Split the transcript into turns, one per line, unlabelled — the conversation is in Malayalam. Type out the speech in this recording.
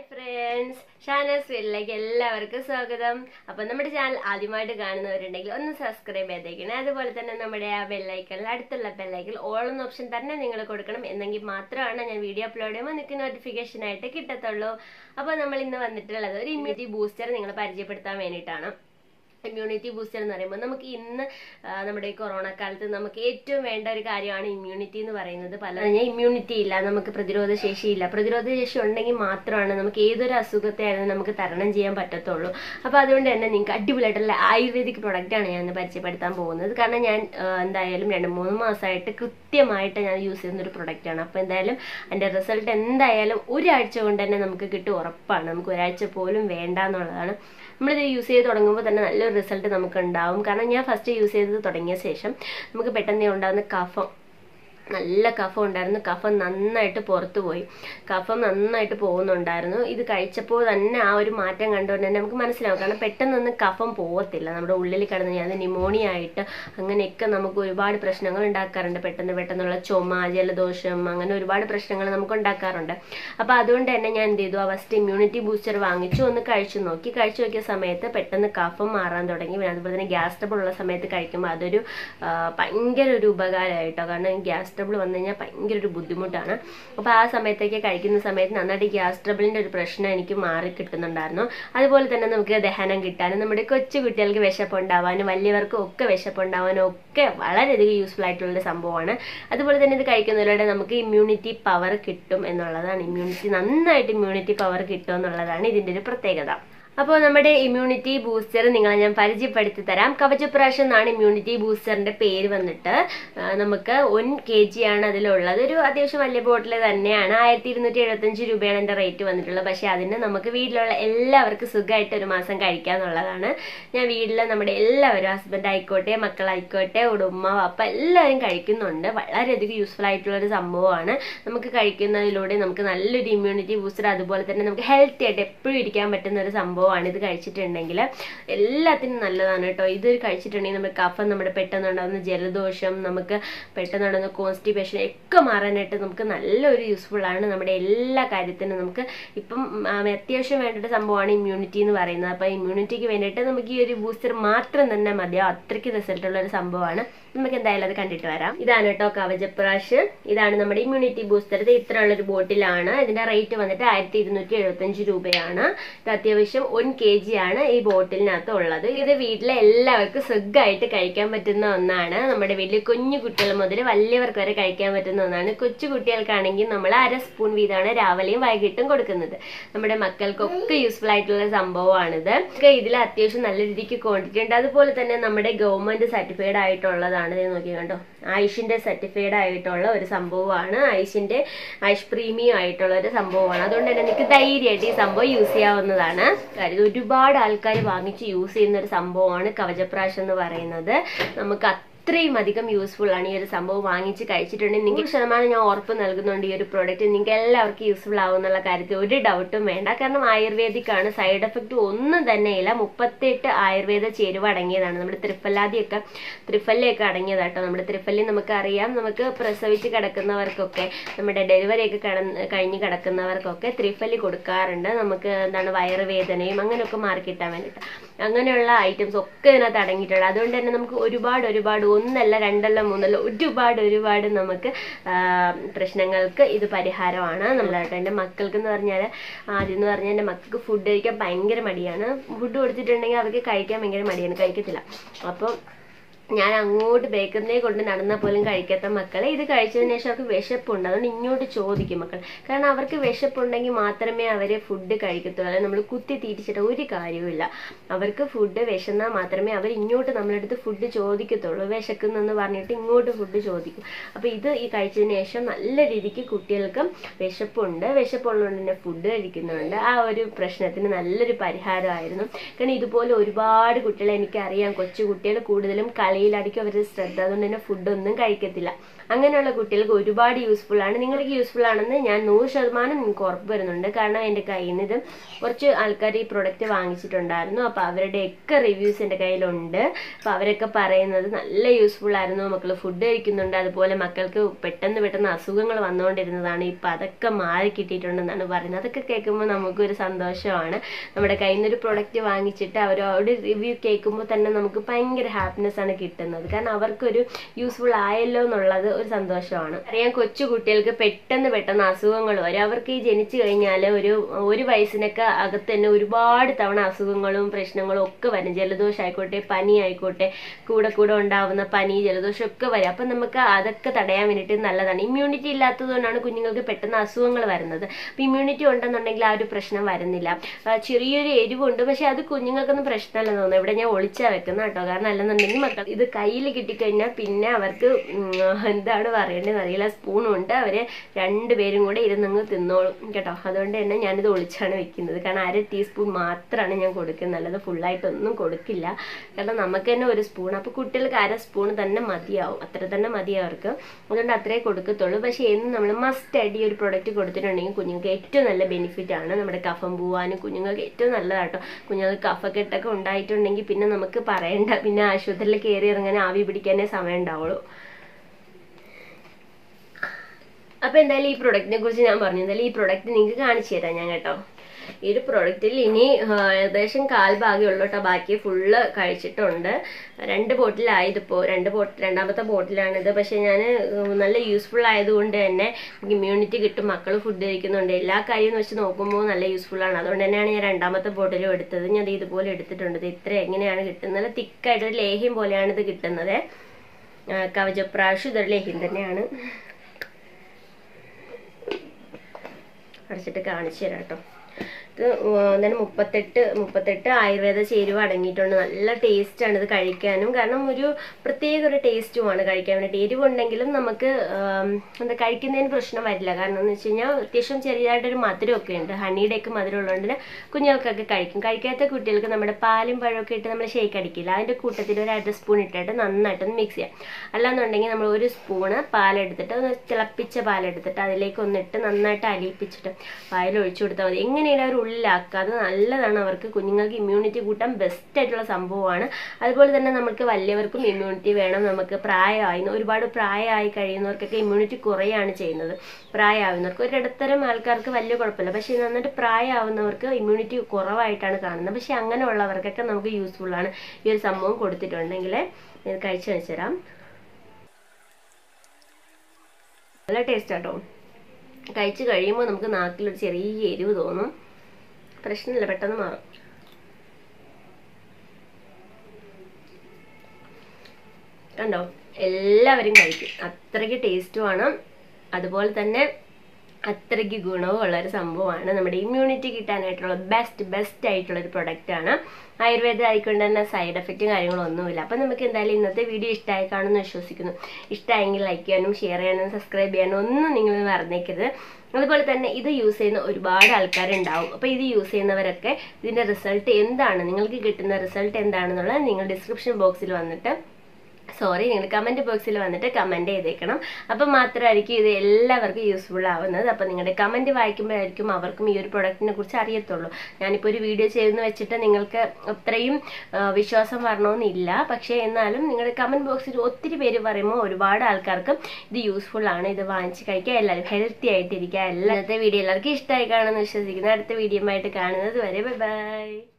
ഫ്രണ്ട്സ് ഷാനസ് വീട്ടിലേക്ക് എല്ലാവർക്കും സ്വാഗതം അപ്പൊ നമ്മുടെ ചാനൽ ആദ്യമായിട്ട് കാണുന്നവരുണ്ടെങ്കിൽ ഒന്ന് സബ്സ്ക്രൈബ് ചെയ്തേക്കണേ അതുപോലെ തന്നെ നമ്മുടെ ആ ബെല്ലൈക്കണിൽ അടുത്തുള്ള ബെല്ലൈക്കൽ ഓൾ എന്ന ഓപ്ഷൻ തന്നെ നിങ്ങൾ കൊടുക്കണം എന്നെങ്കിൽ മാത്രമാണ് ഞാൻ വീഡിയോ അപ്ലോഡ് ചെയ്യുമ്പോൾ നിങ്ങൾക്ക് നോട്ടിഫിക്കേഷൻ ആയിട്ട് കിട്ടത്തുള്ളൂ അപ്പോൾ നമ്മൾ ഇന്ന് വന്നിട്ടുള്ളത് ഒരു ഇമ്മ്യൂണിറ്റി ബൂസ്റ്റർ നിങ്ങളെ പരിചയപ്പെടുത്താൻ വേണ്ടിയിട്ടാണ് ഇമ്മ്യൂണിറ്റി ബൂസ്റ്റർ എന്ന് പറയുമ്പോൾ നമുക്ക് ഇന്ന് ആ, നമ്മുടെ ഈ കൊറോണ കാലത്ത് നമുക്ക് ഏറ്റവും വേണ്ട ഒരു കാര്യമാണ് ഇമ്മ്യൂണിറ്റി എന്ന് പറയുന്നത് പല ഇമ്മ്യൂണിറ്റി ഇല്ല നമുക്ക് പ്രതിരോധ ശേഷി ഇല്ല പ്രതിരോധ ശേഷി ഉണ്ടെങ്കിൽ മാത്രമാണ് നമുക്ക് ഏതൊരു അസുഖത്തെ ആയാലും നമുക്ക് തരണം ചെയ്യാൻ പറ്റത്തുള്ളൂ അപ്പോൾ അതുകൊണ്ട് തന്നെ നിങ്ങൾക്ക് അടിപൊളിയായിട്ടുള്ള ആയുർവേദിക് പ്രൊഡക്റ്റാണ് ഞാൻ ഇന്ന് പരിചയപ്പെടുത്താൻ പോകുന്നത് കാരണം ഞാൻ ആ, എന്തായാലും രണ്ട് മൂന്ന് മാസമായിട്ട് കൃത്യമായിട്ട് ഞാൻ യൂസ് ചെയ്യുന്ന ഒരു പ്രൊഡക്റ്റാണ് അപ്പോൾ എന്തായാലും അതിൻ്റെ റിസൾട്ട് എന്തായാലും ഒരാഴ്ച കൊണ്ട് തന്നെ നമുക്ക് കിട്ടും ഉറപ്പാണ് നമുക്ക് ഒരാഴ്ച പോലും വേണ്ട എന്നുള്ളതാണ് നമ്മളിത് യൂസ് ചെയ്ത് തുടങ്ങുമ്പോൾ തന്നെ നല്ലൊരു റിസൾട്ട് നമുക്ക് ഉണ്ടാവും കാരണം ഞാൻ ഫസ്റ്റ് യൂസ് ചെയ്ത് തുടങ്ങിയ ശേഷം നമുക്ക് പെട്ടെന്ന് ഉണ്ടാകുന്ന കഫം നല്ല കഫം ഉണ്ടായിരുന്നു കഫം നന്നായിട്ട് പുറത്തു പോയി കഫം നന്നായിട്ട് പോകുന്നുണ്ടായിരുന്നു ഇത് കഴിച്ചപ്പോൾ തന്നെ ആ ഒരു മാറ്റം കണ്ടുകൊണ്ട് തന്നെ നമുക്ക് മനസ്സിലാവും കാരണം പെട്ടെന്നൊന്നും കഫം പോകത്തില്ല നമ്മുടെ ഉള്ളിൽ കിടന്ന് ഞാൻ നിമോണിയ ആയിട്ട് അങ്ങനെയൊക്കെ നമുക്ക് ഒരുപാട് പ്രശ്നങ്ങൾ ഉണ്ടാക്കാറുണ്ട് പെട്ടെന്ന് പെട്ടെന്നുള്ള ചുമ ജലദോഷം അങ്ങനെ ഒരുപാട് പ്രശ്നങ്ങൾ നമുക്ക് ഉണ്ടാക്കാറുണ്ട് അപ്പോൾ അതുകൊണ്ട് തന്നെ ഞാൻ എന്ത് ചെയ്തു ആ ഫസ്റ്റ് ഇമ്മ്യൂണിറ്റി ബൂസ്റ്റർ വാങ്ങിച്ചു ഒന്ന് കഴിച്ചു നോക്കി കഴിച്ചു നോക്കിയ സമയത്ത് പെട്ടെന്ന് കഫം മാറാൻ തുടങ്ങി പിന്നെ അതുപോലെ തന്നെ ഗ്യാസ് ട്രബിൾ ഉള്ള സമയത്ത് കഴിക്കുമ്പോൾ അതൊരു ആ, ഭയങ്കര ഒരു ഉപകാരമായിട്ടോ കാരണം ഗ്യാസ് ട്രബിൾ വന്നു കഴിഞ്ഞാൽ ഭയങ്കര ഒരു ബുദ്ധിമുട്ടാണ് അപ്പോൾ ആ സമയത്തൊക്കെ കഴിക്കുന്ന സമയത്ത് നന്നായിട്ട് ഗ്യാസ് ട്രബിളിൻ്റെ ഒരു പ്രശ്നം എനിക്ക് മാറി കിട്ടുന്നുണ്ടായിരുന്നു അതുപോലെ തന്നെ നമുക്ക് ദഹനം കിട്ടാനും നമ്മുടെ കൊച്ചു കുട്ടികൾക്ക് വിശപ്പുണ്ടാവാനും വലിയവർക്കും ഒക്കെ വിശപ്പുണ്ടാവാനും ഒക്കെ വളരെയധികം യൂസ്ഫുൾ ആയിട്ടുള്ള ഒരു സംഭവമാണ് അതുപോലെ തന്നെ ഇത് കഴിക്കുന്നതിലൂടെ നമുക്ക് ഇമ്മ്യൂണിറ്റി പവർ കിട്ടും എന്നുള്ളതാണ് ഇമ്മ്യൂണിറ്റി നന്നായിട്ട് ഇമ്മ്യൂണിറ്റി പവർ കിട്ടും എന്നുള്ളതാണ് ഇതിൻ്റെ ഒരു പ്രത്യേകത അപ്പോൾ നമ്മുടെ ഇമ്മ്യൂണിറ്റി ബൂസ്റ്റർ നിങ്ങളെ ഞാൻ പരിചയപ്പെടുത്തി തരാം കവചപ്രാശം എന്നാണ് ഇമ്മ്യൂണിറ്റി ബൂസ്റ്ററിന്റെ പേര് വന്നിട്ട് ആ, നമുക്ക് വൺ കെ ജി ആണ് അതിലുള്ളത് ഒരു അത്യാവശ്യം വലിയ ബോട്ടിൽ തന്നെയാണ് ആയിരത്തി ഇരുന്നൂറ്റി എഴുപത്തഞ്ച് രൂപയാണ് എൻ്റെ റേറ്റ് വന്നിട്ടുള്ളത് പക്ഷേ അതിന് നമുക്ക് വീട്ടിലുള്ള എല്ലാവർക്കും സുഖമായിട്ട് ഒരു മാസം കഴിക്കാന്നുള്ളതാണ് ഞാൻ വീട്ടിൽ നമ്മുടെ എല്ലാവരും ഹസ്ബൻഡ് ആയിക്കോട്ടെ മക്കളായിക്കോട്ടെ ഉടുമ്മ പപ്പ എല്ലാവരും കഴിക്കുന്നുണ്ട് വളരെയധികം യൂസ്ഫുൾ ആയിട്ടുള്ള ഒരു സംഭവമാണ് നമുക്ക് കഴിക്കുന്നതിലൂടെ നമുക്ക് നല്ലൊരു ഇമ്മ്യൂണിറ്റി ബൂസ്റ്റർ അതുപോലെ തന്നെ നമുക്ക് ഹെൽത്തി ആയിട്ട് എപ്പോഴും ഇരിക്കാൻ പറ്റുന്ന ഒരു സംഭവമാണ് ഇത് കഴിച്ചിട്ടുണ്ടെങ്കിൽ എല്ലാത്തിനും നല്ലതാണ് കേട്ടോ ഇത് കഴിച്ചിട്ടുണ്ടെങ്കിൽ നമ്മുടെ കഫം നമ്മുടെ പെട്ടെന്നുണ്ടാകുന്ന ജലദോഷം നമുക്ക് പെട്ടെന്നുണ്ടാകുന്ന കോൺസ്റ്റിപ്പേഷൻ ഒക്കെ മാറാനായിട്ട് നമുക്ക് നല്ലൊരു യൂസ്ഫുൾ ആണ് നമ്മുടെ എല്ലാ കാര്യത്തിനും നമുക്ക് ഇപ്പം ആ, അത്യാവശ്യം വേണ്ട ഒരു സംഭവമാണ് ഇമ്മ്യൂണിറ്റി എന്ന് പറയുന്നത് അപ്പോൾ ഇമ്മ്യൂണിറ്റിക്ക് വേണ്ടിയിട്ട് നമുക്ക് ഈ ഒരു ബൂസ്റ്റർ മാത്രം തന്നെ മതിയാവും അത്രയ്ക്ക് റിസൾട്ട് ഉള്ള ഒരു സംഭവമാണ് നമുക്ക് എന്തായാലും അത് കണ്ടിട്ട് വരാം ഇതാണ് കേട്ടോ കവചപ്രാശ് ഇതാണ് നമ്മുടെ ഇമ്മ്യൂണിറ്റി ബൂസ്റ്റർ ഇത് ഇത്ര ഉള്ളൊരു ബോട്ടിലാണ് ഇതിന്റെ റേറ്റ് വന്നിട്ട് ആയിരത്തി ഇരുന്നൂറ്റി എഴുപത്തഞ്ച് രൂപയാണ് ഇത് അത്യാവശ്യം വൺ കെ ജി ആണ് ഈ ബോട്ടിലിനകത്ത് ഉള്ളത് ഇത് വീട്ടിലെ എല്ലാവർക്കും സുഖമായിട്ട് കഴിക്കാൻ പറ്റുന്ന ഒന്നാണ് നമ്മുടെ വീട്ടിൽ കുഞ്ഞു കുട്ടികൾ മുതൽ വലിയവർക്ക് വരെ കഴിക്കാൻ പറ്റുന്ന ഒന്നാണ് കൊച്ചു കുട്ടികൾക്കാണെങ്കിൽ നമ്മൾ അര സ്പൂൺ വീതമാണ് രാവിലെയും വൈകിട്ടും കൊടുക്കുന്നത് നമ്മുടെ മക്കൾക്കൊക്കെ യൂസ്ഫുൾ ആയിട്ടുള്ള സംഭവമാണിത് ഒക്കെ ഇതിൽ അത്യാവശ്യം നല്ല രീതിക്ക് ക്വാണ്ടിറ്റി ഉണ്ട് അതുപോലെ തന്നെ നമ്മുടെ ഗവൺമെന്റ് സർട്ടിഫൈഡ് ആയിട്ടുള്ളതാണ് ഇത് നോക്കി കണ്ടോ ആയുഷിന്റെ സർട്ടിഫൈഡ് ആയിട്ടുള്ള ഒരു സംഭവമാണ് ആയുഷിന്റെ ആയുഷ് പ്രീമിയം ആയിട്ടുള്ള ഒരു സംഭവമാണ് അതുകൊണ്ട് തന്നെ നിങ്ങൾക്ക് ധൈര്യമായിട്ട് ഈ സംഭവം യൂസ് ചെയ്യാവുന്നതാണ് കാര്യം ഇത് ഒരുപാട് ആൾക്കാർ വാങ്ങിച്ച് യൂസ് ചെയ്യുന്ന ഒരു സംഭവമാണ് കവചപ്രാശം എന്ന് പറയുന്നത് നമുക്ക് അത്രയും അധികം യൂസ്ഫുൾ ആണ് ഈ ഒരു സംഭവം വാങ്ങിച്ച് കഴിച്ചിട്ടുണ്ടെങ്കിൽ നിങ്ങൾക്ക് ശതമാനം ഞാൻ ഉറപ്പ് നൽകുന്നുണ്ട് ഈ ഒരു പ്രോഡക്റ്റ് നിങ്ങൾക്ക് എല്ലാവർക്കും യൂസ്ഫുൾ ആവുന്നുള്ള കാര്യത്തിൽ ഒരു ഡൗട്ടും വേണ്ട കാരണം ആയുർവേദിക് ആണ് സൈഡ് എഫക്റ്റ് ഒന്നും തന്നെ ഇല്ല മുപ്പത്തെട്ട് ആയുർവേദ ചേരുവ അടങ്ങിയതാണ് നമ്മുടെ ത്രിഫലാദിയൊക്കെ ത്രിഫല്ലയൊക്കെ അടങ്ങിയതാട്ടോ നമ്മുടെ ത്രിഫല്ലി നമുക്കറിയാം നമുക്ക് പ്രസവിച്ച് കിടക്കുന്നവർക്കൊക്കെ നമ്മുടെ ഡെലിവറി ഒക്കെ കടന്ന് കഴിഞ്ഞ് കിടക്കുന്നവർക്കൊക്കെ ത്രിഫല്ലി കൊടുക്കാറുണ്ട് നമുക്ക് എന്താണ് വയറുവേദനയും അങ്ങനെയൊക്കെ മാറി കിട്ടാൻ വേണ്ടിയിട്ട് അങ്ങനെയുള്ള ഐറ്റംസ് ഒക്കെ ഇതിനകത്ത് അടങ്ങിയിട്ടുണ്ട് അതുകൊണ്ട് തന്നെ നമുക്ക് ഒരുപാട് ഒരുപാട് ഒന്നല്ല രണ്ടല്ല മൂന്നല്ല ഒരുപാട് ഒരുപാട് നമുക്ക് ആ, പ്രശ്നങ്ങൾക്ക് ഇത് പരിഹാരമാണ് നമ്മളായിട്ട് എൻ്റെ മക്കൾക്ക് എന്ന് പറഞ്ഞാൽ ആദ്യം എന്ന് പറഞ്ഞാൽ എൻ്റെ മക്കൾക്ക് ഫുഡ് കഴിക്കാൻ ഭയങ്കര മടിയാണ് ഫുഡ് കൊടുത്തിട്ടുണ്ടെങ്കിൽ അവർക്ക് കഴിക്കാൻ ഭയങ്കര മടിയാണ് കഴിക്കത്തില്ല അപ്പോൾ ഞാൻ അങ്ങോട്ട് ബേക്കറിനെ കൊണ്ട് നടന്നാൽ പോലും കഴിക്കാത്ത മക്കളെ ഇത് കഴിച്ചതിന് ശേഷം അവർക്ക് വിശപ്പുണ്ട് അതുകൊണ്ട് ഇങ്ങോട്ട് ചോദിക്കും മക്കൾ കാരണം അവർക്ക് വിശപ്പുണ്ടെങ്കിൽ മാത്രമേ അവർ ഫുഡ് കഴിക്കത്തുള്ളൂ അല്ലാതെ നമ്മൾ കുത്തി തീറ്റിച്ചിട്ട് ഒരു കാര്യവുമില്ല അവർക്ക് ഫുഡ് വിശന്നാൽ മാത്രമേ അവർ ഇങ്ങോട്ട് നമ്മളടുത്ത് ഫുഡ് ചോദിക്കത്തുള്ളൂ വിശക്കുന്നെന്ന് പറഞ്ഞിട്ട് ഇങ്ങോട്ട് ഫുഡ് ചോദിക്കും അപ്പോൾ ഇത് ഈ കഴിച്ചതിന് ശേഷം നല്ല രീതിക്ക് കുട്ടികൾക്ക് വിശപ്പുണ്ട് വിശപ്പുള്ളതുകൊണ്ട് തന്നെ ഫുഡ് കഴിക്കുന്നുണ്ട് ആ ഒരു പ്രശ്നത്തിന് നല്ലൊരു പരിഹാരമായിരുന്നു കാരണം ഇതുപോലെ ഒരുപാട് കുട്ടികളെ എനിക്കറിയാം കൊച്ചു കുട്ടികൾ കൂടുതലും കളി കളിയിലായിരിക്കും അവരുടെ ശ്രദ്ധ അതുകൊണ്ട് തന്നെ ഫുഡൊന്നും കഴിക്കത്തില്ല അങ്ങനെയുള്ള കുട്ടികൾക്ക് ഒരുപാട് യൂസ്ഫുൾ ആണ് നിങ്ങൾക്ക് യൂസ്ഫുൾ ആണെന്ന് ഞാൻ നൂറ് ശതമാനം നിങ്ങൾക്ക് ഉറപ്പ് വരുന്നുണ്ട് കാരണം എൻ്റെ കയ്യിൽ നിന്ന് ഇത് കുറച്ച് ആൾക്കാർ ഈ പ്രൊഡക്റ്റ് വാങ്ങിച്ചിട്ടുണ്ടായിരുന്നു അപ്പോൾ അവരുടെയൊക്കെ റിവ്യൂസ് എൻ്റെ കയ്യിലുണ്ട് അപ്പോൾ അവരൊക്കെ പറയുന്നത് നല്ല യൂസ്ഫുൾ ആയിരുന്നു മക്കൾ ഫുഡ് കഴിക്കുന്നുണ്ട് അതുപോലെ മക്കൾക്ക് പെട്ടെന്ന് പെട്ടെന്ന് അസുഖങ്ങൾ വന്നുകൊണ്ടിരുന്നതാണ് ഇപ്പം അതൊക്കെ മാറി കിട്ടിയിട്ടുണ്ടെന്നാണ് പറയുന്നത് അതൊക്കെ കേൾക്കുമ്പോൾ നമുക്കൊരു സന്തോഷമാണ് നമ്മുടെ കയ്യിൽ നിന്നൊരു പ്രൊഡക്റ്റ് വാങ്ങിച്ചിട്ട് അവരോട് റിവ്യൂ കേൾക്കുമ്പോൾ തന്നെ നമുക്ക് ഭയങ്കര ഹാപ്പിനെസ് ആണ് കിട്ടുന്നത് കാരണം അവർക്കൊരു യൂസ്ഫുൾ ആയല്ലോ എന്നുള്ളത് ഒരു സന്തോഷമാണ് അറിയാം കൊച്ചു കുട്ടികൾക്ക് പെട്ടെന്ന് പെട്ടെന്ന് അസുഖങ്ങൾ വരും അവർക്ക് ഈ ജനിച്ചു കഴിഞ്ഞാൽ ഒരു ഒരു വയസ്സിനൊക്കെ അകത്ത് തന്നെ ഒരുപാട് തവണ അസുഖങ്ങളും പ്രശ്നങ്ങളും ഒക്കെ വരും ജലദോഷം ആയിക്കോട്ടെ പനി ആയിക്കോട്ടെ കൂടെ കൂടെ ഉണ്ടാവുന്ന പനി ജലദോഷം ഒക്കെ വരും അപ്പം നമുക്ക് അതൊക്കെ തടയാൻ വേണ്ടിയിട്ട് നല്ലതാണ് ഇമ്മ്യൂണിറ്റി ഇല്ലാത്തതുകൊണ്ടാണ് കുഞ്ഞുങ്ങൾക്ക് പെട്ടെന്ന് അസുഖങ്ങൾ വരുന്നത് അപ്പം ഇമ്മ്യൂണിറ്റി ഉണ്ടെന്നുണ്ടെങ്കിൽ ആ ഒരു പ്രശ്നം വരുന്നില്ല ആ, ചെറിയൊരു എരിവുണ്ട് പക്ഷെ അത് കുഞ്ഞുങ്ങൾക്കൊന്നും പ്രശ്നമല്ലെന്ന് തോന്നുന്നു ഇവിടെ ഞാൻ ഒളിച്ചാ വെക്കുന്ന കേട്ടോ കാരണം അല്ലെന്നുണ്ടെങ്കിൽ മക്കൾ ഇത് കയ്യിൽ കിട്ടിക്കഴിഞ്ഞാൽ പിന്നെ അവർക്ക് ഉം, എന്താണ് പറയേണ്ടതെന്ന് അറിയില്ല സ്പൂണുണ്ട് അവര് രണ്ടുപേരും കൂടെ ഇരുന്നങ്ങ് തിന്നോളും കേട്ടോ അതുകൊണ്ട് തന്നെ ഞാനിത് ഒളിച്ചാണ് വെക്കുന്നത് കാരണം അര ടീസ്പൂൺ മാത്രമാണ് ഞാൻ കൊടുക്കുന്നത് അല്ലാതെ ഫുള്ളായിട്ടൊന്നും കൊടുക്കില്ല കാരണം നമുക്ക് തന്നെ ഒരു സ്പൂൺ അപ്പോൾ കുട്ടികൾക്ക് അര സ്പൂൺ തന്നെ മതിയാവും അത്ര തന്നെ മതി അവർക്ക് അതുകൊണ്ട് അത്രേ കൊടുക്കത്തുള്ളൂ പക്ഷേ എന്ന് നമ്മൾ മസ്റ്റ് ആയിട്ട് ഈ ഒരു പ്രൊഡക്റ്റ് കൊടുത്തിട്ടുണ്ടെങ്കിൽ കുഞ്ഞുങ്ങൾക്ക് ഏറ്റവും നല്ല ബെനിഫിറ്റ് ആണ് നമ്മുടെ കഫം പോവാനും കുഞ്ഞുങ്ങൾക്ക് ഏറ്റവും നല്ലതാട്ടോ കുഞ്ഞുങ്ങൾക്ക് കഫക്കെട്ടൊക്കെ ഉണ്ടായിട്ടുണ്ടെങ്കിൽ പിന്നെ നമുക്ക് പറയണ്ട പിന്നെ ആശുപത്രിയിൽ കയറി ഇറങ്ങാൻ ആവി പിടിക്കാനേ സമയം ഉണ്ടാവുള്ളൂ അപ്പൊ എന്തായാലും ഈ പ്രൊഡക്റ്റിനെ കുറിച്ച് ഞാൻ പറഞ്ഞു എന്തായാലും ഈ പ്രൊഡക്റ്റ് നിങ്ങൾക്ക് കാണിച്ചു തരാം ഞാൻ കേട്ടോ ഈ ഒരു പ്രൊഡക്റ്റിൽ ഇനി ആ, ഏകദേശം കാൽ ഭാഗമേ ഉള്ളൂ കേട്ടോ ബാക്കി ഫുള്ള് കഴിച്ചിട്ടുണ്ട് രണ്ട് ബോട്ടിലായി ഇതിപ്പോൾ രണ്ട് ബോട്ടിൽ രണ്ടാമത്തെ ബോട്ടിലാണിത് പക്ഷേ ഞാൻ നല്ല യൂസ്ഫുൾ ആയതുകൊണ്ട് തന്നെ ഇമ്മ്യൂണിറ്റി കിട്ടും മക്കൾ ഫുഡ് കഴിക്കുന്നുണ്ട് എല്ലാ കാര്യവും എന്ന് വെച്ച് നോക്കുമ്പോൾ നല്ല യൂസ്ഫുൾ ആണ് അതുകൊണ്ട് തന്നെയാണ് ഞാൻ രണ്ടാമത്തെ ബോട്ടിലും എടുത്തത് ഞാൻ ദേ ഇതുപോലെ എടുത്തിട്ടുണ്ട് ഇത് ഇത്ര എങ്ങനെയാണ് കിട്ടുന്നത് നല്ല തിക്കായിട്ട് ഒരു ലേഹ്യം പോലെയാണ് ഇത് കിട്ടുന്നത് ആ, കവചപ്രാവശ്യം ഇതൊരു ലേഹ്യം തന്നെയാണ് അടച്ചിട്ട് കാണിച്ചു തരാം കേട്ടോ ഇത് എന്താണ് മുപ്പത്തെട്ട് മുപ്പത്തെട്ട് ആയുർവേദ ചേരുവ അടങ്ങിയിട്ടുണ്ട് നല്ല ടേസ്റ്റാണ് ഇത് കഴിക്കാനും കാരണം ഒരു പ്രത്യേക ഒരു ടേസ്റ്റുമാണ് കഴിക്കാൻ വേണ്ടിയിട്ട് എരിവുണ്ടെങ്കിലും നമുക്ക് ആം, എന്താ കഴിക്കുന്നതിന് പ്രശ്നം വരില്ല കാരണം എന്ന് വെച്ച് കഴിഞ്ഞാൽ അത്യാവശ്യം ചെറിയതായിട്ടൊരു മധുരമൊക്കെ ഉണ്ട് ഹണിയുടെയൊക്കെ മധുരം ഉള്ളതുകൊണ്ട് തന്നെ കുഞ്ഞുങ്ങൾക്കൊക്കെ കഴിക്കും കഴിക്കാത്ത കുട്ടികൾക്ക് നമ്മുടെ പാലും പഴമൊക്കെ ഇട്ട് നമ്മൾ ഷേക്ക് അടിക്കില്ല അതിൻ്റെ കൂട്ടത്തിൽ ഒരു അര സ്പൂൺ ഇട്ടിട്ട് നന്നായിട്ടൊന്ന് മിക്സ് ചെയ്യാം അല്ലാന്നുണ്ടെങ്കിൽ നമ്മൾ ഒരു സ്പൂണ് പാലെടുത്തിട്ട് ഒന്ന് തിളപ്പിച്ച പാലെടുത്തിട്ട് അതിലേക്ക് ഒന്നിട്ട് നന്നായിട്ട് അലിയിപ്പിച്ചിട്ട് പായൽ ഒഴിച്ചു കൊടുത്താൽ മതി എങ്ങനെയാണ് അവർ ഉള്ളിലാക്കുക അത് നല്ലതാണ് അവർക്ക് കുഞ്ഞുങ്ങൾക്ക് ഇമ്മ്യൂണിറ്റി കൂട്ടാൻ ബെസ്റ്റ് ആയിട്ടുള്ള സംഭവമാണ് അതുപോലെ തന്നെ നമുക്ക് വലിയവർക്കും ഇമ്മ്യൂണിറ്റി വേണം നമുക്ക് പ്രായമായി ഒരുപാട് പ്രായമായി കഴിയുന്നവർക്കൊക്കെ ഇമ്മ്യൂണിറ്റി കുറയാണ് ചെയ്യുന്നത് പ്രായമാവുന്നവർക്ക് ഒരിടത്തരം ആൾക്കാർക്ക് വലിയ കുഴപ്പമില്ല പക്ഷേ നന്നായിട്ട് പ്രായമാവുന്നവർക്ക് ഇമ്മ്യൂണിറ്റി കുറവായിട്ടാണ് കാണുന്നത് പക്ഷേ അങ്ങനെയുള്ളവർക്കൊക്കെ നമുക്ക് യൂസ്ഫുൾ ആണ് ഈ ഒരു സംഭവം കൊടുത്തിട്ടുണ്ടെങ്കിൽ ഇത് കഴിച്ചു വെച്ചു തരാം നല്ല ടേസ്റ്റ് ആട്ടോ കഴിച്ച് കഴിയുമ്പോൾ നമുക്ക് നാക്കിലൊരു ചെറിയ എരിവ് തോന്നും പ്രശ്നമില്ല പെട്ടെന്ന് മാറും കണ്ടോ എല്ലാവരും കഴിക്കും അത്രയ്ക്ക് ടേസ്റ്റുമാണ് അതുപോലെ തന്നെ അത്രയ്ക്ക് ഗുണവും ഉള്ള ഒരു സംഭവമാണ് നമ്മുടെ ഇമ്മ്യൂണിറ്റി കിട്ടാനായിട്ടുള്ള ബെസ്റ്റ് ബെസ്റ്റ് ആയിട്ടുള്ള ഒരു പ്രൊഡക്റ്റ് ആണ് ആയുർവേദ ആയിക്കൊണ്ട് തന്നെ സൈഡ് എഫക്റ്റും കാര്യങ്ങളും ഒന്നുമില്ല അപ്പം നമുക്ക് എന്തായാലും ഇന്നത്തെ വീഡിയോ ഇഷ്ടമായി കാണുമെന്ന് വിശ്വസിക്കുന്നു ഇഷ്ടമായെങ്കിൽ ലൈക്ക് ചെയ്യാനും ഷെയർ ചെയ്യാനും സബ്സ്ക്രൈബ് ചെയ്യാനും ഒന്നും നിങ്ങൾ മറന്നേക്കരുത് അതുപോലെ തന്നെ ഇത് യൂസ് ചെയ്യുന്ന ഒരുപാട് ആൾക്കാരുണ്ടാവും അപ്പോൾ ഇത് യൂസ് ചെയ്യുന്നവരൊക്കെ ഇതിന്റെ റിസൾട്ട് എന്താണ് നിങ്ങൾക്ക് കിട്ടുന്ന റിസൾട്ട് എന്താണെന്നുള്ളത് നിങ്ങൾ ഡിസ്ക്രിപ്ഷൻ ബോക്സിൽ വന്നിട്ട് സോറി നിങ്ങൾ കമന്റ് ബോക്സിൽ വന്നിട്ട് കമന്റ് ചെയ്തേക്കണം അപ്പം മാത്രമായിരിക്കും ഇത് എല്ലാവർക്കും യൂസ്ഫുൾ ആവുന്നത് അപ്പം നിങ്ങളുടെ കമന്റ് വായിക്കുമ്പോഴായിരിക്കും അവർക്കും ഈ ഒരു പ്രൊഡക്റ്റിനെ കുറിച്ച് അറിയത്തുള്ളൂ ഞാനിപ്പോൾ ഒരു വീഡിയോ ചെയ്തെന്ന് വെച്ചിട്ട് നിങ്ങൾക്ക് അത്രയും ആ, വിശ്വാസം വരണമെന്നില്ല പക്ഷേ എന്നാലും നിങ്ങളുടെ കമന്റ് ബോക്സിൽ ഒത്തിരി പേര് പറയുമ്പോൾ ഒരുപാട് ആൾക്കാർക്കും ഇത് യൂസ്ഫുൾ ആണ് ഇത് വാങ്ങിച്ച് കഴിക്കുക എല്ലാവരും ഹെൽത്തി ആയിട്ടിരിക്കുക എല്ലാത്തെ വീഡിയോ എല്ലാവർക്കും ഇഷ്ടമായി കാണുമെന്ന് വിശ്വസിക്കുന്നു അടുത്ത വീഡിയോ ആയിട്ട് കാണുന്നത് വരെ ബൈ